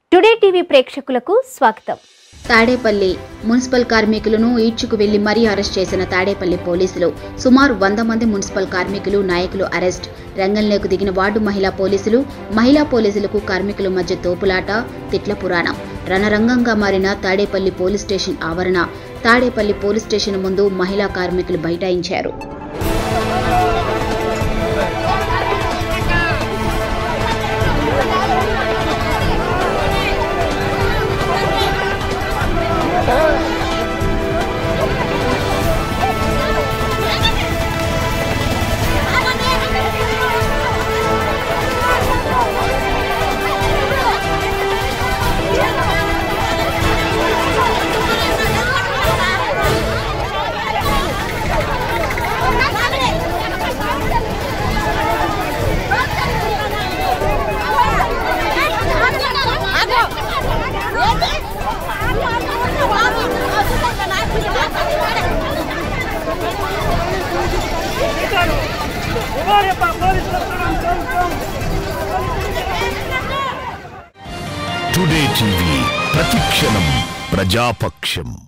today TV ప్రేక్షకులకు స్వాగతం Tadepalli municipal కార్మికులను ఈడ్చుకు వెళ్లి మరీ అరెస్ట్ చేసిన తాడేపల్లి పోలీసులు సుమారు వంద మంది మున్సిపల్ కార్మికులు నాయకులు అరెస్ట్ రంగంలోకి దిగిన వార్డు మహిళా పోలీసులు మహిళా పోలీసులకు కార్మికుల మధ్య తోపులాట తిట్ల పురాణం రణరంగంగా మారిన తాడేపల్లి పోలీస్ స్టేషన్ ఆవరణ తాడేపల్లి పోలీస్ స్టేషన్ ముందు మహిళా కార్మికులు బైఠాయించారు టుడే టీవీ ప్రతిక్షణం ప్రజాపక్షం